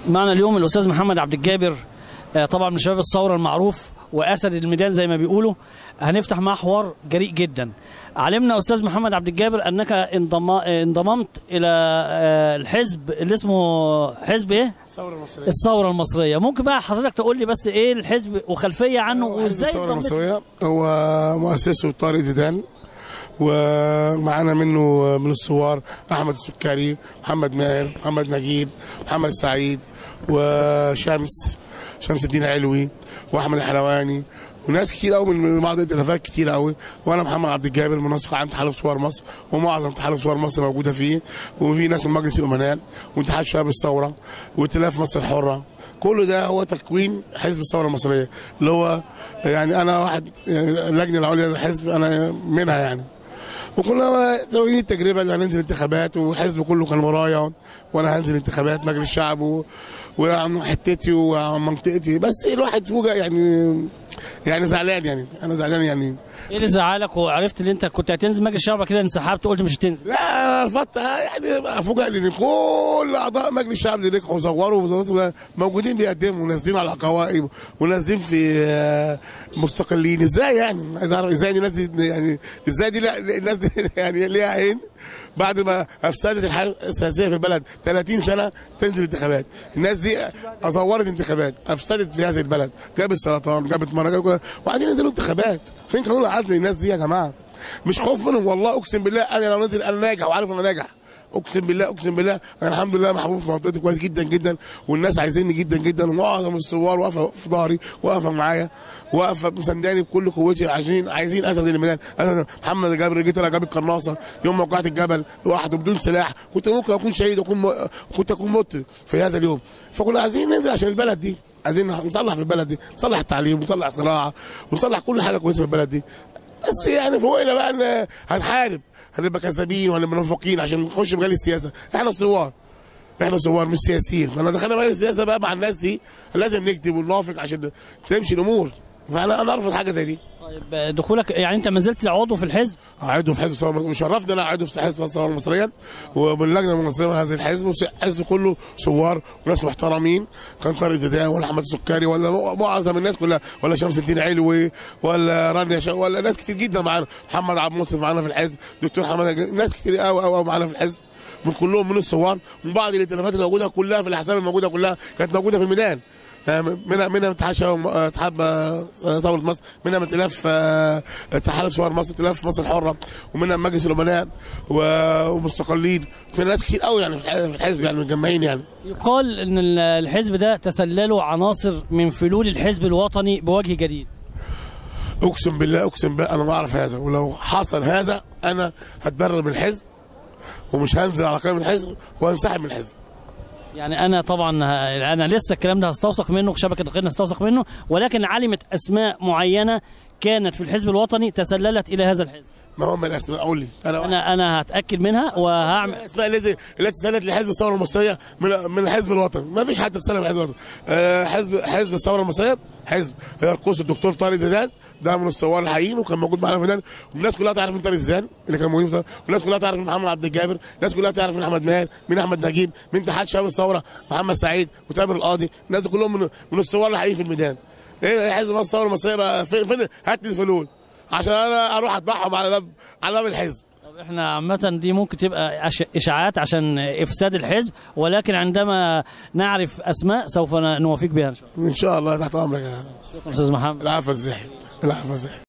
معنا اليوم الاستاذ محمد عبد الجابر آه، طبعا من شباب الثوره المعروف واسد الميدان زي ما بيقولوا هنفتح معاه حوار جريء جدا علمنا استاذ محمد عبد الجابر انك انضم... انضممت الى آه، الحزب اللي اسمه حزب ايه الثوره المصريه الثوره المصريه ممكن بقى حضرتك تقول لي بس ايه الحزب وخلفيه عنه حزب وازاي الثوره انضميت؟ المصريه هو مؤسسه طارق زيدان ومعانا منه من الثوار احمد السكري محمد ماهر محمد نجيب محمد سعيد وشمس شمس الدين علوي واحمد الحلواني وناس كتير قوي من بعض الائتلافات كتير قوي وانا محمد عبد الجابر منسق عام تحالف صور مصر ومعظم تحالف صور مصر موجوده فيه وفي ناس من مجلس الامناء واتحاد شباب الثوره وائتلاف مصر الحره كل ده هو تكوين حزب الثوره المصريه اللي هو يعني انا واحد يعني اللجنه العليا للحزب انا منها يعني وكنا ناويين التجربه اللي هننزل انتخابات والحزب كله كان ورايا وانا هنزل انتخابات مجلس الشعب و... وعن حتتي وعن منطقتي بس الواحد فوجئ يعني يعني زعلان يعني انا زعلان يعني ايه اللي زعلك وعرفت ان انت كنت هتنزل مجلس الشعب كده انسحبت قلت مش هتنزل لا انا رفضت يعني فوجئ لان كل اعضاء مجلس الشعب اللي نجحوا وصوروا موجودين بيقدموا ونازلين على قوائم ونازلين في آه، مستقلين ازاي يعني عايز اعرف ازاي الناس دي يعني ازاي دي لا- الناس دي يعني ليها عين بعد ما افسدت الحاله السياسيه في البلد 30 سنه تنزل انتخابات الناس دي ازورت انتخابات افسدت في هذه البلد جابت سرطان جابت مرض جابت كل- وعايزين ينزلوا انتخابات فين قانون العدل للناس دي يا جماعه مش خوف منهم والله اقسم بالله انا لو نزل انا ناجح وعارف انا ناجح اقسم بالله اقسم بالله انا الحمد لله محبوب في منطقتي كويس جدا جدا والناس عايزيني جدا جدا ومعظم الثوار واقفه في ظهري واقفه معايا واقفه مسانداني بكل قوتي عايزين عايزين اسد الميدان اسد محمد جابر جيت انا جاب القناصه يوم ما وقعت الجبل لوحده بدون سلاح كنت ممكن اكون شهيد اكون م... كنت اكون مت في هذا اليوم فكنا عايزين ننزل عشان البلد دي عايزين نصلح في البلد دي نصلح التعليم ونصلح الزراعه ونصلح كل حاجه كويسه في البلد دي بس يعني فوقنا بقى ان هنحارب هنبقى كذابين وهنبقى منافقين عشان نخش مجال السياسه احنا ثوار احنا ثوار مش سياسيين فانا دخلنا مجال السياسه بقى مع الناس دي لازم نكتب وننافق عشان تمشي الامور فانا انا ارفض حاجه زي دي طيب دخولك يعني انت ما زلت عضو في الحزب عضو في حزب الثوره المصريه وشرفني انا عضو في حزب الثوره المصريه ومن اللجنه المنظمه هذا الحزب الحزب كله ثوار وناس محترمين كان طارق زيدان ولا احمد السكري ولا معظم الناس كلها ولا شمس الدين علوي ولا رانيا شا ولا ناس كتير جدا معانا محمد عبد المنصف معانا في الحزب دكتور حماد ناس كتير قوي قوي قوي معانا في الحزب من كلهم من الثوار من بعض الائتلافات الموجوده كلها في الاحزاب الموجوده كلها كانت موجوده في الميدان منها منها اتحاد شباب اتحاد ثوره مصر منها من ائتلاف آه، اتحاد ثوار مصر ائتلاف مصر الحره ومنها مجلس الامناء و- ومستقلين في ناس كتير قوي يعني في الح- في الحزب يعني متجمعين يعني يقال ان ال- الحزب ده تسلله عناصر من فلول الحزب الوطني بوجه جديد اقسم بالله اقسم بالله انا ما اعرف هذا ولو حصل هذا انا هتبرر من الحزب ومش هنزل على قائمه الحزب وهنسحب من الحزب يعني انا طبعا ه- انا لسه الكلام ده هستوثق منه شبكه القرن هستوثق منه ولكن علمت اسماء معينه كانت في الحزب الوطني تسللت الى هذا الحزب ما هم الاسماء قول لي انا انا انا هتاكد منها وهعمل الاسماء التي التي سالت لحزب الثوره المصريه من من الحزب الوطني ما فيش حد سال من الحزب الوطني آه، حزب حزب الثوره المصريه حزب يرقص الدكتور طارق زيدان ده من الثوار الحقيقيين وكان موجود معانا في الميدان والناس كلها تعرف مين طارق زيدان اللي كان موجود في والناس كلها تعرف مين محمد عبد الجابر الناس كلها تعرف مين احمد ماهر مين احمد نجيب مين اتحاد شباب الثوره محمد سعيد وتامر القاضي الناس دي كلهم من من الثوار الحقيقيين في الميدان ايه حزب الثوره المصريه بقى فين فين هات لي الفلول عشان انا اروح اذبحهم على باب على باب الحزب طب احنا عامة دي ممكن تبقى أش- اشاعات عشان افساد الحزب ولكن عندما نعرف اسماء سوف ن- نوافيك بها ان شاء الله ان شاء الله تحت امرك يا شكرا استاذ محمد العفو الزاحم العفو الزاحم